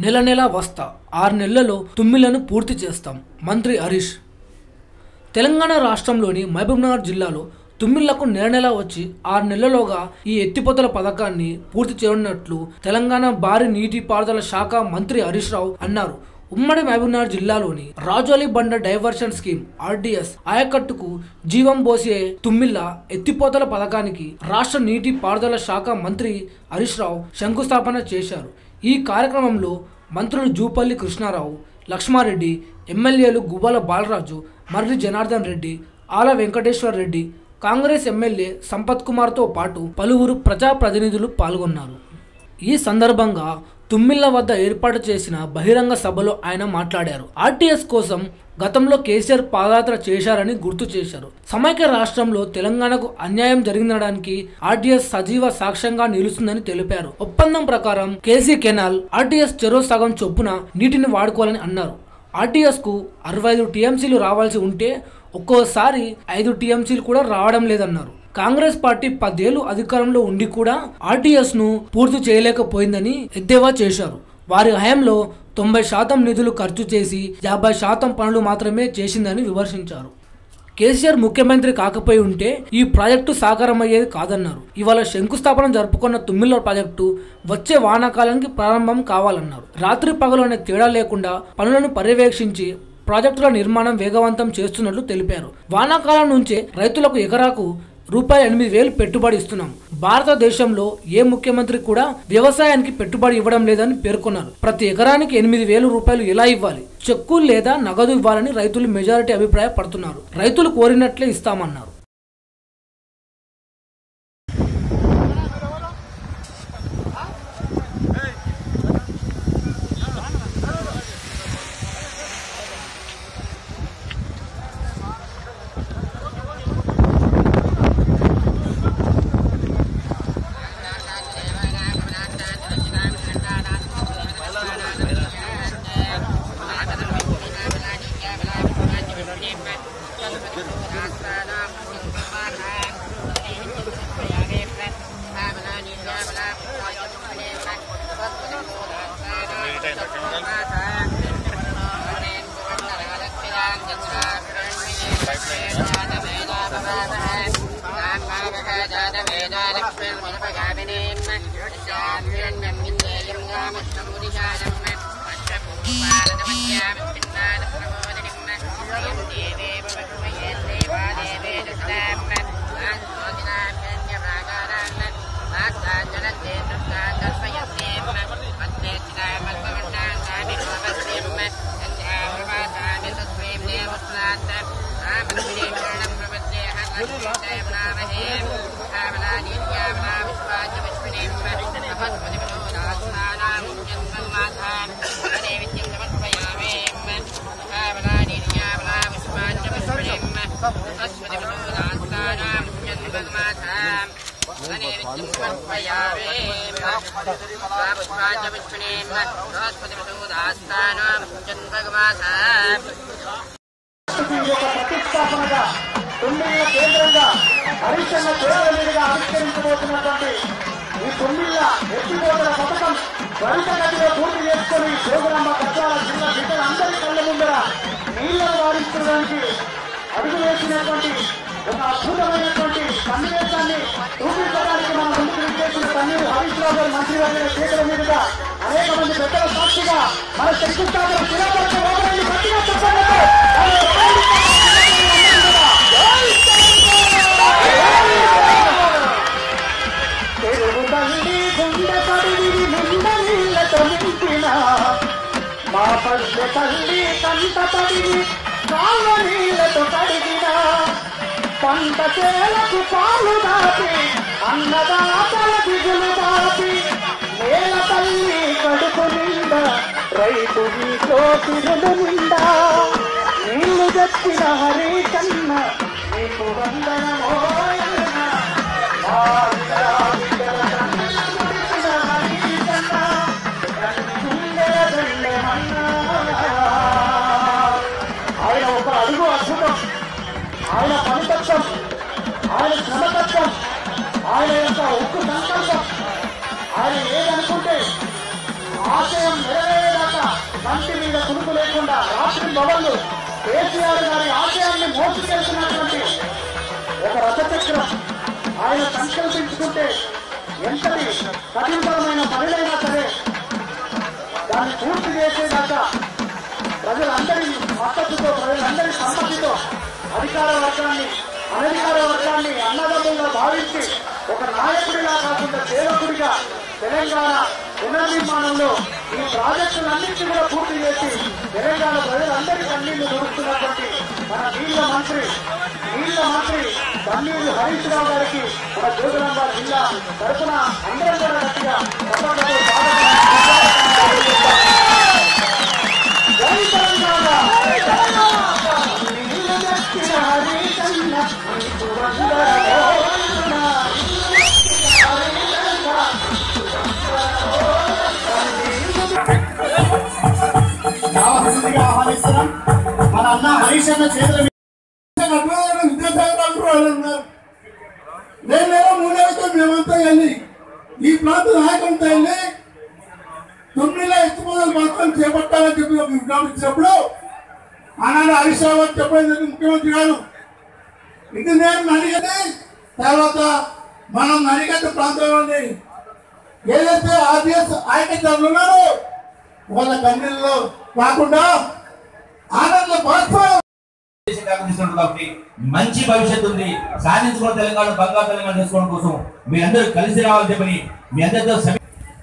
నెల నెలా వస్తా ఆరు నెలల్లో తుమ్మిలను పూర్తి చేస్తాం మంత్రి హరీష్ తెలంగాణ రాష్ట్రంలోని మహబూబ్నగర్ జిల్లాలో తుమ్మిళ్లకు నెల నెల వచ్చి ఆరు నెలల్లోగా ఈ ఎత్తిపోతల పథకాన్ని పూర్తి చేయనున్నట్లు తెలంగాణ భారీ నీటిపారుదల శాఖ మంత్రి హరీష్ రావు అన్నారు ఉమ్మడి మహబూబ్నగర్ జిల్లాలోని రాజోలి బండ డైవర్షన్ స్కీమ్ ఆర్డీఎస్ ఆయకట్టుకు జీవం పోసే తుమ్మిళ్ల ఎత్తిపోతల పథకానికి రాష్ట్ర నీటి పారుదల శాఖ మంత్రి హరీష్ రావు శంకుస్థాపన చేశారు ఈ కార్యక్రమంలో మంత్రులు జూపల్లి కృష్ణారావు లక్ష్మారెడ్డి ఎమ్మెల్యేలు గువ్వల బాలరాజు మర్రి జనార్దన్ రెడ్డి ఆల వెంకటేశ్వర్ రెడ్డి కాంగ్రెస్ ఎమ్మెల్యే సంపత్ కుమార్తో పాటు పలువురు ప్రజాప్రతినిధులు పాల్గొన్నారు ఈ సందర్భంగా తుమ్మిళ్ల వద్ద ఏర్పాటు చేసిన బహిరంగ సభలో ఆయన మాట్లాడారు ఆర్టీఎస్ కోసం గతంలో కేసీఆర్ పాదయాత్ర చేశారని గుర్తు చేశారు సమైక్య రాష్ట్రంలో తెలంగాణకు అన్యాయం జరిగిందనడానికి ఆర్టీఎస్ సజీవ సాక్ష్యంగా నిలుస్తుందని తెలిపారు ఒప్పందం ప్రకారం కేసీ కెనాల్ ఆర్టీఎస్ చెరో సగం చొప్పున నీటిని వాడుకోవాలని అన్నారు ఆర్టీఎస్ కు అరవై ఐదు టీఎంసీలు రావాల్సి ఉంటే ఒక్కోసారి ఐదు టీఎంసీలు కూడా రావడం లేదన్నారు కాంగ్రెస్ పార్టీ పదేళ్లు అధికారంలో ఉండి కూడా ఆర్టీఎస్ ను పూర్తి చేయలేకపోయిందని ఎద్దేవా చేశారు వారి హయాంలో తొంభై శాతం నిధులు ఖర్చు చేసి యాభై శాతం పనులు మాత్రమే చేసిందని విమర్శించారు కేసీఆర్ ముఖ్యమంత్రి కాకపోయి ఉంటే ఈ ప్రాజెక్టు సాకారం అయ్యేది కాదన్నారు ఇవాళ శంకుస్థాపన జరుపుకున్న తుమ్మిళ్ళ ప్రాజెక్టు వచ్చే వానాకాలానికి ప్రారంభం కావాలన్నారు రాత్రి పగలు అనే తేడా లేకుండా పనులను పర్యవేక్షించి ప్రాజెక్టుల నిర్మాణం వేగవంతం చేస్తున్నట్లు తెలిపారు వానాకాలం నుంచే రైతులకు ఎకరాకు రూపాయలు ఎనిమిది వేలు పెట్టుబడి ఇస్తున్నాం భారతదేశంలో ఏ ముఖ్యమంత్రి కూడా వ్యవసాయానికి పెట్టుబడి ఇవ్వడం లేదని పేర్కొన్నారు ప్రతి ఎకరానికి ఎనిమిది వేలు రూపాయలు ఎలా ఇవ్వాలి చెక్కు లేదా నగదు ఇవ్వాలని రైతులు మెజారిటీ అభిప్రాయపడుతున్నారు రైతులు కోరినట్లే ఇస్తామన్నారు ఈ యొక్క ప్రతిష్టాపనగా తొమ్మిదిల కేంద్రంగా హరిశన్న పేరుల మీదుగా ఆవిష్కరించబోతున్నటువంటి ఈ తొమ్మిదిల ఎత్తిపోతల పథకం త్వరితగతిలో పూర్తి చేసుకుని జోగురాంబ కచ్చాల జిల్లా బిడ్డలందరి కళ్ళ ముందర నీళ్లను వారించడానికి అడుగు వేసినటువంటి ఒక అద్భుతమైనటువంటి సన్నివేశాన్ని చూపించడానికి మన ముందుకు విచ్చేసిన తన్నీరు హరీష్ రావు గారు మంత్రివర్గ చేతుల మీదుగా అనేక మంది పెద్దల సాక్షిగా మన శంకుస్థాపన శిలాపరచ లోపలని గట్టిగా చెప్పండి తెలుగు తల్లి గుండె పడివి నిండ నీళ్ళతో నింపిన మా పల్లె తల్లి కంట పడివి కాళ్ళ నీళ్ళతో కడిగిన పంట చేలకు పాలు దాపి అన్నదాతల దిగులు దాపి నేల తల్లి కడుపు నిండా రైతు నీతో తిరుడు నిండా నీళ్లు తెచ్చిన హరి కన్న నీకు వందనమోయన్న మా విద్యా విద్యల కన్న గుడిసిన హరి కన్న కన్ని గుండెల దండెమన్నా. ఆయన ఒక అడుగు అద్భుతం ఆయన పనితత్వం ఆయన శ్రమతత్వం ఆయన యొక్క ఉక్కు సంకల్పం ఆయన ఏదనుకుంటే ఆశయం నెరవేరడానికి భవన్లు కేసీఆర్ గారి ఆశయాన్ని మోసుకెళ్తున్నటువంటి ఒక రథచక్రం ఆయన సంకల్పించుకుంటే ఎంతటి కఠినతరమైన పనులైనా సరే దాన్ని పూర్తి చేసేదాకా ప్రజలందరి మద్దతుతో ప్రజలందరి సమ్మతితో అధికార వర్గాన్ని అనధికార వర్గాన్ని అన్నదమ్ములుగా భావించి ఒక నాయకుడిగా కాకుండా సేవకుడిగా తెలంగాణ పునర్నిర్మాణంలో ఈ ప్రాజెక్టులన్నింటినీ కూడా పూర్తి చేసి తెలంగాణ ప్రజలందరి కన్నీళ్లు దొరుకుతున్నటువంటి మన నీళ్ల మంత్రి నీళ్ల మంత్రి కన్నీళ్లు హరీష్ రావు గారికి మన జోగులాంబ జిల్లా తరఫున అందరం కూడా గట్టిగా చప్పట్లతో స్వాగతం జై తెలంగాణ నీళ్లు దక్కిన హరీశన్న, నీకు వందన రావాల్సిందిగా ఆహ్వానిస్తున్నాం మన అన్న హరీష్ అన్న చేతుల మీద నేనేమో మూడేళ్ళతో మేమంతా వెళ్ళి ఈ ప్రాంత నాయకులతో వెళ్ళి తొమ్మిదిలో ఎత్తుపోదలు మాత్రం చేపట్టాలని చెప్పి ఒక విజ్ఞాపన ఇచ్చినప్పుడు ఆనాడు హరీష్ రావు గారు చెప్పడం జరిగింది ముఖ్యమంత్రి గారు ఇది నేను నడిగది తర్వాత మనం నడిగడ్డ ప్రాంతంలోని ఏదైతే ఆర్డిఎస్ ఆయకత్వాలు ఉన్నారో వాళ్ళ కన్నీళ్ళు కాకుండా ఆనంద బాష్పాలు దేశం కనిపిస్తుంది కాబట్టి మంచి భవిష్యత్తు ఉంది సాధించుకున్న తెలంగాణ బంగారు తెలంగాణ చేసుకోవడం కోసం మీ అందరూ కలిసి రావాలని చెప్పని మీ అందరితో సమీ-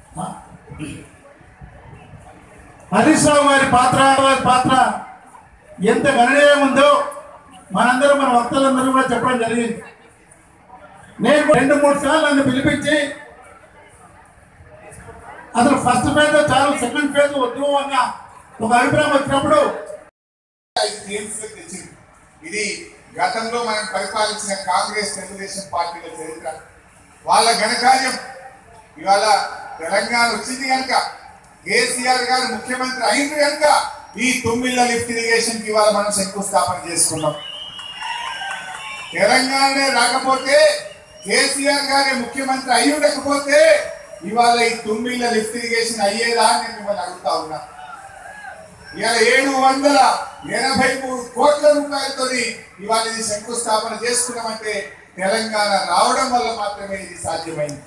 హరీష్ రావు గారి పాత్ర వారి పాత్ర ఎంత గణనీయం ఉందో మనందరూ మన వక్తలందరూ కూడా చెప్పడం జరిగింది నేను రెండు మూడు సార్లు నన్ను పిలిపించి అసలు ఫస్ట్ ఫేజ్ చాలు సెకండ్ ఫేజ్ వద్దు అన్న ఒక అభిప్రాయం వచ్చినప్పుడు ఐదు టీమ్స్ తెచ్చింది ఇది గతంలో మనం పరిపాలించిన కాంగ్రెస్ తెలుగుదేశం పార్టీల చరిత్ర వాళ్ళ ఘనకార్యం ఇవాళ తెలంగాణ వచ్చింది కనుక కేసీఆర్ గారు ముఖ్యమంత్రి అయింది కనుక ఈ తొమ్మిళ్ళ లిఫ్ట్ ఇరిగేషన్ కి ఇవాళ మనం శంకుస్థాపన చేసుకున్నాం తెలంగాణనే రాకపోతే కేసీఆర్ గారే ముఖ్యమంత్రి అయి ఉండకపోతే ఇవాళ ఈ తొమ్మిళ్ళ లిఫ్ట్ ఇరిగేషన్ అయ్యేదా అని నేను మిమ్మల్ని అడుగుతా ఉన్నా ఇవాళ ఏడు వందల ఎనభై మూడు కోట్ల రూపాయలతో ఇవాళ ఇది శంకుస్థాపన చేసుకున్నామంటే తెలంగాణ రావడం వల్ల మాత్రమే ఇది సాధ్యమైంది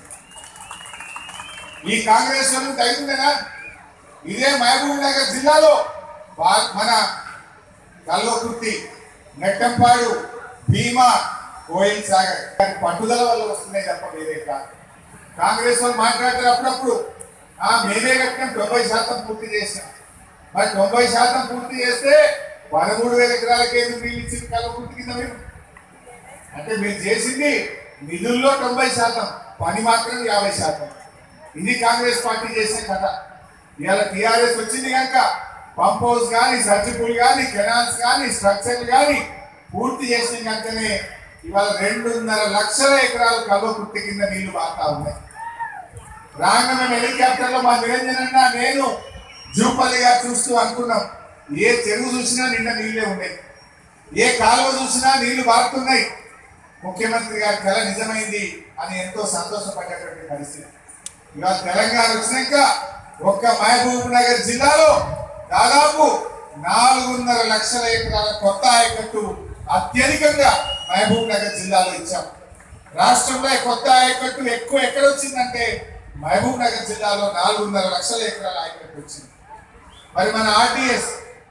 ఈ కాంగ్రెస్ వాళ్ళు తగ్గిందేనా ఇదే మహబూబ్ నగర్ జిల్లాలో వా- మన కల్వకుర్తి నెట్టంపాడు భీమా కోయిల్ సాగర్ దాని పట్టుదల వల్ల వస్తున్నాయి తప్ప వేరే కాదు కాంగ్రెస్ వాళ్ళు మాట్లాడతారు అప్పుడప్పుడు ఆ మేమే కట్టినాం తొంభై శాతం పూర్తి చేసినాం మరి తొంభై శాతం పూర్తి చేస్తే పదమూడు వేల ఎకరాలకి ఏమి నీళ్ళు ఇచ్చింది కల్వకుర్తి కింద మీరు అంటే మీరు చేసింది నిధుల్లో తొంభై శాతం పని మాత్రం యాభై శాతం ఇది కాంగ్రెస్ పార్టీ చేసిన కథ ఇవాళ టిఆర్ఎస్ వచ్చింది కనుక పంప్ హౌస్ కానీ సర్జిపుల్ కానీ కెనాల్స్ కానీ స్ట్రక్చర్లు కానీ పూర్తి చేసిన కనుకనే ఇవాళ రెండున్నర లక్షల ఎకరాలు కల్వకుర్తి కింద నీళ్లు బాగా ఉన్నాయి రాగా మేము హెలికాప్టర్ లో మా నిరంజన్ అన్న నేను జూపల్లి గారు చూస్తూ అనుకున్నాం ఏ చెరువు చూసినా నిండా నీళ్ళే ఉన్నాయి ఏ కాలువ చూసినా నీళ్లు బారుతున్నాయి ముఖ్యమంత్రి గారి కళ నిజమైంది అని ఎంతో సంతోషపడ్డటువంటి పరిస్థితి ఇవాళ తెలంగాణ వచ్చినాక ఒక్క మహబూబ్ నగర్ జిల్లాలో దాదాపు నాలుగున్నర లక్షల ఎకరాల కొత్త ఆయకట్టు అత్యధికంగా మహబూబ్ నగర్ జిల్లాలో ఇచ్చాం రాష్ట్రంలో ఈ కొత్త ఆయకట్టు ఎక్కువ ఎక్కడ వచ్చిందంటే మహబూబ్ నగర్ జిల్లాలో నాలుగున్నర లక్షల ఎకరాల ఆయకట్టు వచ్చింది మరి మన ఆర్టీఎస్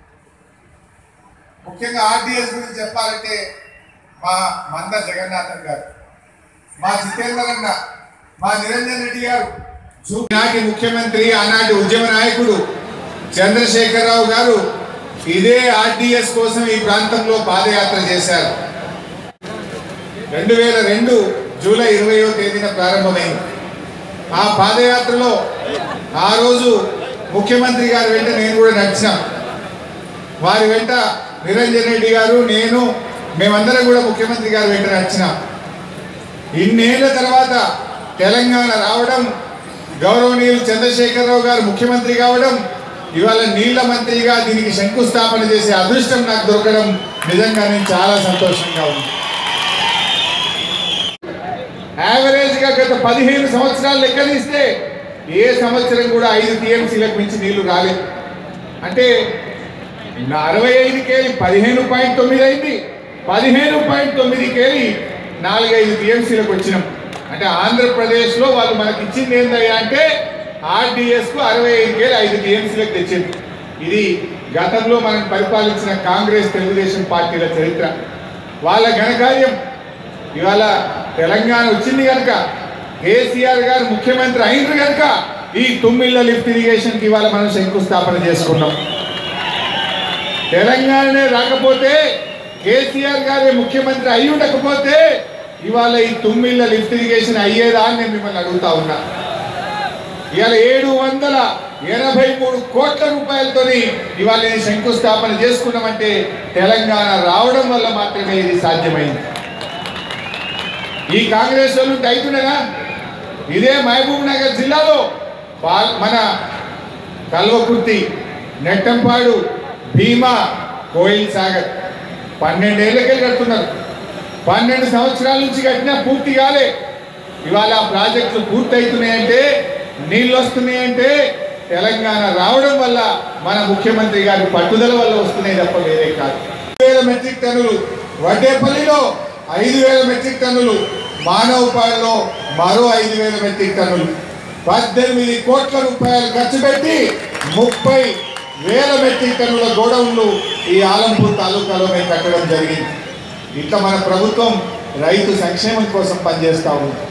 ముఖ్యంగా ఆర్టీఎస్ గురించి చెప్పాలంటే మా మంద జగన్నాథన్ గారు మా జితేందర్ అన్న మా నిరంజన్ రెడ్డి గారు చూ- నాటి ముఖ్యమంత్రి ఆనాటి ఉద్యమ నాయకుడు చంద్రశేఖరరావు గారు ఇదే ఆర్టీఎస్ కోసం ఈ ప్రాంతంలో పాదయాత్ర చేశారు రెండు వేల రెండు జూలై ఇరవయో తేదీన ప్రారంభమైంది ఆ పాదయాత్రలో ఆ రోజు ముఖ్యమంత్రి గారి వెంట నేను కూడా నడిచాం వారి వెంట నిరంజన్ రెడ్డి గారు నేను మేమందరం కూడా ముఖ్యమంత్రి గారి వెంట నడిచినాం ఇన్నేళ్ల తర్వాత తెలంగాణ రావడం గౌరవనీయులు చంద్రశేఖరరావు గారు ముఖ్యమంత్రి కావడం ఇవాళ నీళ్ల మంత్రిగా దీనికి శంకుస్థాపన చేసే అదృష్టం నాకు దొరకడం నిజంగా నేను చాలా సంతోషంగా ఉంది యావరేజ్ గా గత పదిహేను సంవత్సరాలు లెక్క తీస్తే ఏ సంవత్సరం కూడా ఐదు టీఎంసీలకు మించి నీళ్లు రాలేదు అంటే నా అరవై ఐదుకేలి పదిహేను పాయింట్ తొమ్మిది అయింది పదిహేను పాయింట్ తొమ్మిదికేలి నాలుగైదు టీఎంసీలకు వచ్చినాం అంటే ఆంధ్రప్రదేశ్లో వాళ్ళు మనకి ఇచ్చింది ఏందయ్యా అంటే ఆర్డీఎస్కు అరవై ఐదుకేలి ఐదు టీఎంసీలకు తెచ్చింది ఇది గతంలో మనం పరిపాలించిన కాంగ్రెస్ తెలుగుదేశం పార్టీల చరిత్ర వాళ్ళ ఘనకార్యం ఇవాళ తెలంగాణ వచ్చింది కనుక కేసీఆర్ గారు ముఖ్యమంత్రి అయినరు కనుక ఈ తుమ్మిళ్ళ లిఫ్ట్ ఇరిగేషన్కి ఇవాళ మనం శంకుస్థాపన చేసుకున్నాం తెలంగాణనే రాకపోతే కేసీఆర్ గారి ముఖ్యమంత్రి అయి ఉండకపోతే ఇవాళ ఈ తుమ్మిళ్ళ లిఫ్ట్ ఇరిగేషన్ అయ్యేదా అని నేను మిమ్మల్ని అడుగుతా ఉన్నా ఇవాళ ఏడు వందల ఎనభై మూడు కోట్ల రూపాయలతోని ఇవాళ ఇది శంకుస్థాపన చేసుకున్నామంటే తెలంగాణ రావడం వల్ల మాత్రమే ఇది సాధ్యమైంది ఈ కాంగ్రెస్ వాళ్ళు ఉంటే అవుతుండేనా ఇదే మహబూబ్ నగర్ జిల్లాలో పాల్- మన కల్వకుర్తి నెట్టంపాడు భీమా కోయిల్ సాగర్ పన్నెండేళ్ళకెళ్ళి కడుతున్నారు పన్నెండు సంవత్సరాల నుంచి కట్టినా పూర్తి కాలే ఇవాళ ఆ ప్రాజెక్టులు పూర్తి అవుతున్నాయంటే నీళ్ళు వస్తున్నాయంటే తెలంగాణ రావడం వల్ల మన ముఖ్యమంత్రి గారి పట్టుదల వల్ల వస్తున్నాయి తప్ప వేరే కాదు వేల మెట్రిక్ టన్నులు వడ్డేపల్లిలో ఐదు వేల మెట్రిక్ టన్నులు మానవపాడులో మరో ఐదు వేల మెట్రిక్ టన్నులు పద్దెనిమిది కోట్ల రూపాయలు ఖర్చు పెట్టి ముప్పై వేల మెట్రిక్ టన్నుల గోడౌన్లు ఈ ఆలంపూర్ తాలూకాలో మేము కట్టడం జరిగింది ఇట్లా మన ప్రభుత్వం రైతు సంక్షేమం కోసం పనిచేస్తా ఉంది